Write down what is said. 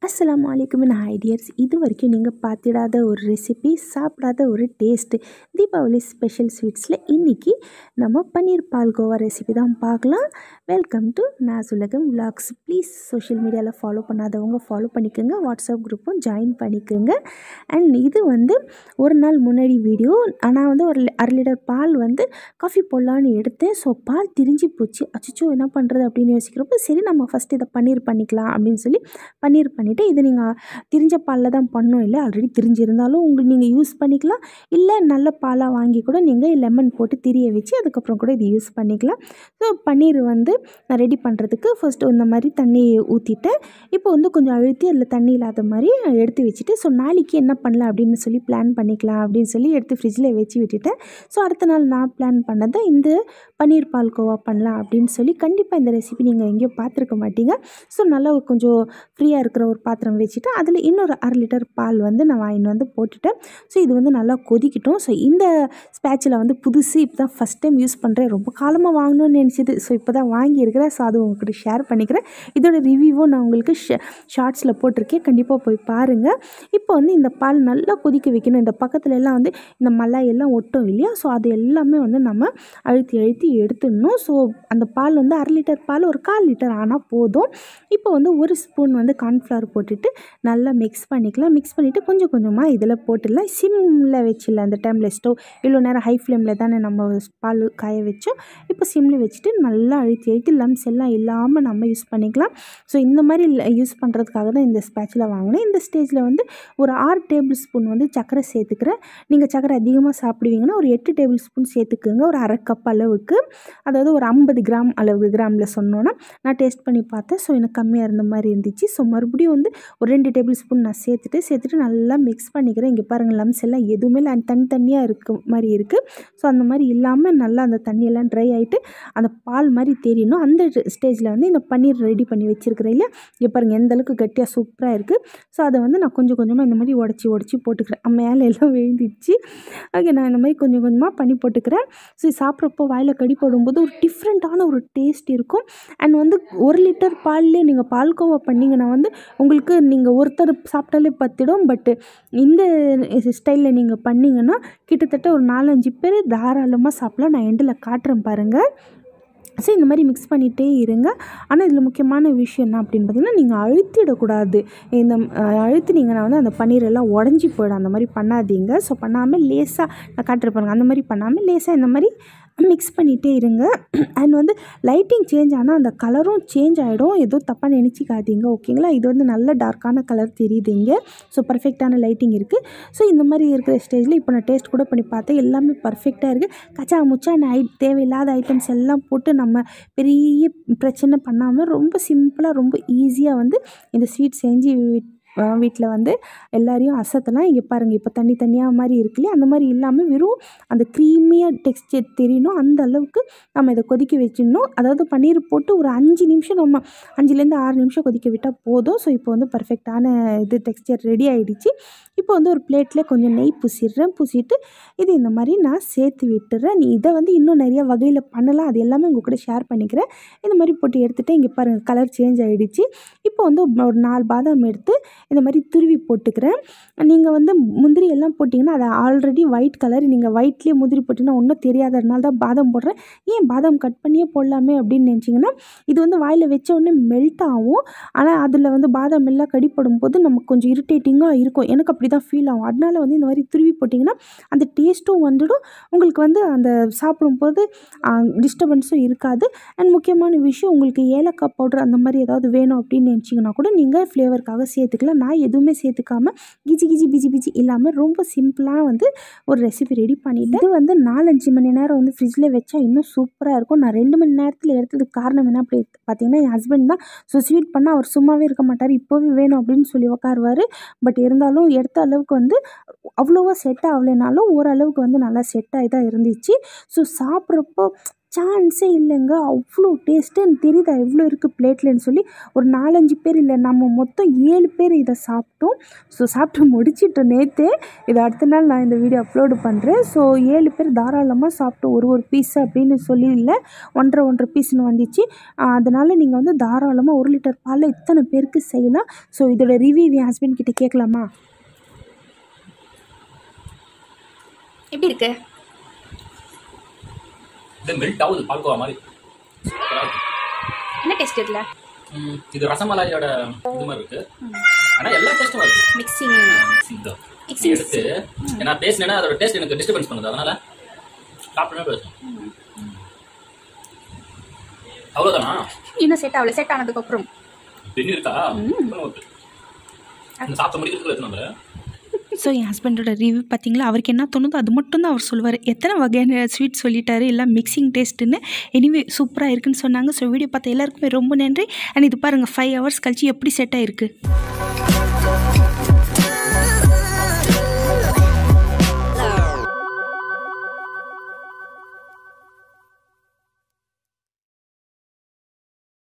அஸ்ஸலாமு அலைக்கும் என் ஐடியர்ஸ் இது வரைக்கும் நீங்கள் பார்த்திடாத ஒரு ரெசிபி சாப்பிடாத ஒரு டேஸ்ட்டு தீபாவளி ஸ்பெஷல் ஸ்வீட்ஸில் இன்றைக்கி நம்ம பன்னீர் பால்கோவா ரெசிபி தான் பார்க்கலாம் வெல்கம் டு நாசுலகம் விலாக்ஸ் ப்ளீஸ் சோஷியல் மீடியாவில் ஃபாலோ பண்ணாதவங்க ஃபாலோ பண்ணிக்கோங்க வாட்ஸ்அப் குரூப்பும் ஜாயின் பண்ணிக்கோங்க அண்ட் இது வந்து ஒரு நாள் முன்னாடி வீடியோ ஆனால் வந்து ஒரு அரை லிட்டர் பால் வந்து காஃபி போடலான்னு எடுத்தேன் ஸோ பால் திரிஞ்சு போச்சு அச்சோ என்ன பண்ணுறது அப்படின்னு யோசிக்கிறப்போ சரி நம்ம ஃபஸ்ட் இதை பன்னீர் பண்ணிக்கலாம் அப்படின்னு சொல்லி பன்னீர் பண்ணிவிட்டு இது நீங்கள் திரிஞ்ச பாலில் தான் பண்ணோம் இல்லை ஆல்ரெடி திரிஞ்சிருந்தாலும் உங்களுக்கு நீங்கள் யூஸ் பண்ணிக்கலாம் இல்லை நல்ல பாலாக வாங்கி கூட நீங்கள் லெமன் போட்டு திரிய வச்சு அதுக்கப்புறம் கூட இது யூஸ் பண்ணிக்கலாம் ஸோ பன்னீர் வந்து நான் ரெடி பண்ணுறதுக்கு ஃபஸ்ட்டு இந்த மாதிரி தண்ணி ஊற்றிட்டேன் இப்போ வந்து கொஞ்சம் அழுத்தி அதில் தண்ணி இல்லாத மாதிரி எடுத்து வச்சுட்டு ஸோ நாளைக்கு என்ன பண்ணலாம் அப்படின்னு சொல்லி பிளான் பண்ணிக்கலாம் அப்படின்னு சொல்லி எடுத்து ஃப்ரிட்ஜில் வச்சு விட்டுட்டேன் ஸோ அடுத்த நாள் நான் பிளான் பண்ணதை இந்த பன்னீர் பால்கோவா பண்ணலாம் அப்படின்னு சொல்லி கண்டிப்பாக இந்த ரெசிபி நீங்கள் எங்கேயோ பார்த்துருக்க மாட்டீங்க ஸோ நல்லா கொஞ்சம் ஃப்ரீயாக இருக்கிற ஒரு பாத்திரம் வச்சுட்டு அதில் இன்னொரு அரை லிட்டர் பால் வந்து நான் வாங்கிட்டு வந்து போட்டுட்டேன் ஸோ இது வந்து நல்லா கொதிக்கட்டும் ஸோ இந்த ஸ்பேச்சில் வந்து புதுசு இப்போ தான் ஃபஸ்ட் டைம் யூஸ் பண்ணுறேன் ரொம்ப காலமாக வாங்கணும்னு நினச்சிது ஸோ இப்போ தான் வாங்கியிருக்கிறேன் ஸோ அது உங்கள்கிட்ட ஷேர் பண்ணிக்கிறேன் இதோட ரிவ்யூவும் நான் உங்களுக்கு ஷ ஷார்ட்ஸில் போட்டிருக்கேன் கண்டிப்பாக போய் பாருங்கள் இப்போ வந்து இந்த பால் நல்லா கொதிக்க வைக்கணும் இந்த பக்கத்துல எல்லாம் வந்து இந்த மலாய் எல்லாம் ஒட்டும் இல்லையா ஸோ அது எல்லாமே வந்து நம்ம அழுத்தி அழுத்தி எடுத்துடணும் ஸோ அந்த பால் வந்து அரை லிட்டர் பால் ஒரு கால் லிட்டர் ஆனால் போதும் இப்போ வந்து ஒரு ஸ்பூன் வந்து கார்ன்ஃப்ளவர் போட்டுட்டு நல்லா மிக்ஸ் பண்ணிக்கலாம் மிக்ஸ் பண்ணிவிட்டு கொஞ்சம் கொஞ்சமாக இதில் போட்டுடலாம் சிம்மில் வச்சிடலாம் அந்த டைமில் ஸ்டவ் இவ்வளோ நேரம் ஹை ஃப்ளேமில் தானே நம்ம பால் காய வச்சோம் இப்போ சிம்மில் வச்சுட்டு நல்லா அழுத்தி அழுத்தி லம்ஸ் எல்லாம் இல்லாமல் நம்ம யூஸ் பண்ணிக்கலாம் ஸோ இந்த மாதிரி யூஸ் பண்ணுறதுக்காக தான் இந்த ஸ்பேச்சில் வாங்கினேன் இந்த ஸ்டேஜில் வந்து ஒரு ஆறு டேபிள் ஸ்பூன் வந்து சர்க்கரை சேர்த்துக்கிறேன் நீங்கள் சர்க்கரை அதிகமாக சாப்பிடுவீங்கன்னா ஒரு எட்டு டேபிள் ஸ்பூன் சேர்த்துக்குங்க ஒரு அரை கப் அளவுக்கு அதாவது ஒரு ஐம்பது கிராம் அளவுக்கு கிராமில் சொன்னோன்னா நான் டேஸ்ட் பண்ணி பார்த்தேன் ஸோ எனக்கு கம்மியாக இருந்த மாதிரி இருந்துச்சு ஸோ மறுபடியும் வந்து ஒரு ரெண்டு டேபிள் ஸ்பூன் நான் சேர்த்துட்டு சேர்த்துட்டு நல்லா மிக்ஸ் பண்ணிக்கிறேன் இங்கே பாருங்கள் லம்ஸ் எல்லாம் எதுவுமே இல்லை தனித்தனியாக இருக்க மாதிரி இருக்குது ஸோ அந்த மாதிரி இல்லாமல் நல்லா அந்த தண்ணியெல்லாம் ட்ரை ஆகிட்டு அந்த பால் மாதிரி தெரியணும் அந்த ஸ்டேஜில் வந்து இந்த பன்னீர் ரெடி பண்ணி வச்சுருக்கிறேன் இல்லையா இங்கே பாருங்கள் எந்த அளவுக்கு கட்டியாக சூப்பராக இருக்குது ஸோ அதை வந்து நான் கொஞ்சம் கொஞ்சமாக இந்த மாதிரி உடச்சி உடச்சி போட்டுக்கிறேன் மேலே எல்லாம் விழுந்துச்சு ஓகே நான் இந்த மாதிரி கொஞ்சம் கொஞ்சமாக பண்ணி போட்டுக்கிறேன் ஸோ சாப்பிட்றப்போ வாயில் கடி போடும்போது ஒரு டிஃப்ரெண்ட்டான ஒரு டேஸ்ட் இருக்கும் அண்ட் வந்து ஒரு லிட்டர் பால்லே நீங்கள் பால்கோவா பண்ணிங்கன்னா வந்து உங்களுக்கு நீங்கள் ஒருத்தர் சாப்பிட்டாலே பத்திடும் பட்டு இந்த ஸ்டைலில் நீங்கள் பண்ணிங்கன்னா கிட்டத்தட்ட ஒரு நாலஞ்சு பேர் தாராளமாக சாப்பிட்லாம் நான் எண்டில் காட்டுறேன் பாருங்கள் ஸோ இந்த மாதிரி மிக்ஸ் பண்ணிகிட்டே இருங்க ஆனால் இதில் முக்கியமான விஷயம் என்ன அப்படின்னு பார்த்தீங்கன்னா நீங்கள் அழுத்திடக்கூடாது இந்த அழுத்தினீங்கன்னா வந்து அந்த பன்னீர் எல்லாம் உடஞ்சி போயிடும் அந்த மாதிரி பண்ணாதீங்க ஸோ பண்ணாமல் லேசாக நான் காட்டுறேன் அந்த மாதிரி பண்ணாமல் லேசாக இந்த மாதிரி மிக்ஸ் பண்ணிகிட்டே இருங்க அண்ட் வந்து லைட்டிங் சேஞ்ச் ஆனால் அந்த கலரும் சேஞ்ச் ஆகிடும் ஏதோ தப்பாக நினச்சிக்காதீங்க ஓகேங்களா இது வந்து நல்ல டார்க்கான கலர் தெரியுது இங்கே ஸோ பர்ஃபெக்டான லைட்டிங் இருக்குது ஸோ இந்த மாதிரி இருக்கிற ஸ்டேஜில் இப்போ நான் டேஸ்ட் கூட பண்ணி பார்த்தேன் எல்லாமே பர்ஃபெக்டாக இருக்குது கச்சா முச்சா ஐ தேவையில்லாத ஐட்டம்ஸ் எல்லாம் போட்டு நம்ம பெரிய பிரச்சனை பண்ணாமல் ரொம்ப சிம்பிளாக ரொம்ப ஈஸியாக வந்து இந்த ஸ்வீட் செஞ்சு வீட்டில் வந்து எல்லாரையும் அசத்தலாம் இங்கே பாருங்கள் இப்போ தண்ணி தனியாக மாதிரி இருக்கு இல்லையா அந்த மாதிரி இல்லாமல் வெறும் அந்த க்ரீமியாக டெக்ஸ்டர் தெரியணும் அந்த அளவுக்கு நம்ம இதை கொதிக்க வச்சிடணும் அதாவது பன்னீர் போட்டு ஒரு அஞ்சு நிமிஷம் நம்ம அஞ்சுலேருந்து ஆறு நிமிஷம் கொதிக்க விட்டால் போதும் ஸோ இப்போ வந்து பர்ஃபெக்டான இது டெக்ஸ்டர் ரெடி ஆகிடுச்சு இப்போ வந்து ஒரு பிளேட்டில் கொஞ்சம் நெய் பூசிடுறேன் பூசிட்டு இது இந்த மாதிரி நான் சேர்த்து விட்டுறேன் நீ இதை வந்து இன்னும் நிறைய வகையில் பண்ணலாம் அது எல்லாமே உங்கள் கூட ஷேர் பண்ணிக்கிறேன் இந்த மாதிரி போட்டு எடுத்துகிட்டு இங்கே பாருங்கள் கலர் சேஞ்ச் ஆகிடுச்சு இப்போ வந்து ஒரு நாலு பாதாம் எடுத்து இந்த மாதிரி துருவி போட்டுக்கிறேன் நீங்கள் வந்து முந்திரி எல்லாம் போட்டிங்கன்னா அது ஆல்ரெடி ஒயிட் கலர் நீங்கள் ஒயிட்லேயே முந்திரி போட்டிங்கன்னா ஒன்றும் தெரியாததுனால தான் பாதாம் போடுறேன் ஏன் பாதாம் கட் பண்ணியே போடலாமே அப்படின்னு நினச்சிங்கன்னா இது வந்து வாயில் வச்ச உடனே மெல்ட் ஆகும் ஆனால் அதில் வந்து பாதாம் எல்லாம் கடிப்படும் போது நமக்கு கொஞ்சம் இரிட்டேட்டிங்காக இருக்கும் எனக்கு அப்படி தான் ஃபீல் ஆகும் அதனால வந்து இந்த மாதிரி துருவி போட்டிங்கன்னா அந்த டேஸ்ட்டும் வந்துடும் உங்களுக்கு வந்து அந்த சாப்பிடும்போது டிஸ்டர்பன்ஸும் இருக்காது அண்ட் முக்கியமான விஷயம் உங்களுக்கு ஏலக்காய் பவுடர் அந்த மாதிரி ஏதாவது வேணும் அப்படின்னு நினச்சிங்கன்னா கூட நீங்கள் ஃப்ளேவருக்காக சேர்த்துக்கலாம் நான் எதுவுமே சேர்த்துக்காமல் கிஜி கிஜி பிஜி பிஜி இல்லாமல் ரொம்ப சிம்பிளாக வந்து ஒரு ரெசிபி ரெடி பண்ணிவிட்டு இது வந்து நாலஞ்சு மணி நேரம் வந்து ஃப்ரிட்ஜில் வச்சா இன்னும் சூப்பராக இருக்கும் நான் ரெண்டு மணி நேரத்தில் எடுத்ததுக்கு காரணம் என்ன அப்படி பார்த்தீங்கன்னா என் ஹஸ்பண்ட் தான் ஸோ ஸ்வீட் பண்ணால் அவர் சும்மாவே இருக்க மாட்டார் இப்போவே வேணும் அப்படின்னு சொல்லி உட்காருவார் பட் இருந்தாலும் எடுத்த அளவுக்கு வந்து அவ்வளோவா செட் ஆகலைனாலும் ஓரளவுக்கு வந்து நல்லா செட் ஆகி தான் இருந்துச்சு ஸோ சாப்பிட்றப்போ சான்ஸே இல்லைங்க அவ்வளோ டேஸ்ட்டு எனக்கு தெரியுதா எவ்வளோ இருக்குது பிளேட்லன்னு சொல்லி ஒரு நாலஞ்சு பேர் இல்லை நம்ம மொத்தம் ஏழு பேர் இதை சாப்பிட்டோம் ஸோ சாப்பிட்டு முடிச்சிட்டோம் நேற்றே இது அடுத்த நாள் நான் இந்த வீடியோ அப்லோடு பண்ணுறேன் ஸோ ஏழு பேர் தாராளமாக சாப்பிட்டு ஒரு ஒரு பீஸ் அப்படின்னு சொல்லி இல்லை ஒன்றரை ஒன்றரை பீஸ்னு வந்துச்சு அதனால் நீங்கள் வந்து தாராளமாக ஒரு லிட்டர் பாலில் இத்தனை பேருக்கு செய்யலாம் ஸோ இதோட ரிவ்யூ என் ஹஸ்பண்ட் கிட்ட கேட்கலாமா எப்படி இருக்கு இது மெல்ட் ஆகுது பால்கோவா மாதிரி சூப்பரா இருக்கு. என்ன டேஸ்ட் இதில் ம், இது ரசமலாயோட இது மாதிரி இருக்கு ஆனா எல்லா டேஸ்டும் இருக்கு மிக்சிங் இதுதான். Mixing. நீ எடுத்து ஏன்னா பேசினேன்னா அதோட டேஸ்ட் எனக்கு டிஸ்டர்பன்ஸ் பண்ணுது அதனால சாப்பிடணும் பேசணும் அவ்வளவுதானா இன்னும் செட் ஆகல செட் ஆனதுக்கப்புறம் பெண்ணு இருக்கா இன்னும் இருக்கு. இந்த சாப்பிட்ட முடிக்கிறதுக்குள்ள எத்தனை வந்துரு ஸோ என் ஹஸ்பண்டோட ரிவ்யூ பார்த்தீங்களா அவருக்கு என்ன தோணுதோ அது மட்டும் தான் அவர் சொல்லுவார் எத்தனை வகையான ஸ்வீட் சொல்லிட்டாரு எல்லாம் மிக்சிங் டேஸ்ட்டுன்னு எனிவே சூப்பராக இருக்குன்னு சொன்னாங்க ஸோ வீடியோ பார்த்த எல்லாருக்குமே ரொம்ப நன்றி அண்ட் இது பாருங்கள் ஃபைவ் ஹவர்ஸ் கழிச்சு எப்படி செட் ஆயிருக்கு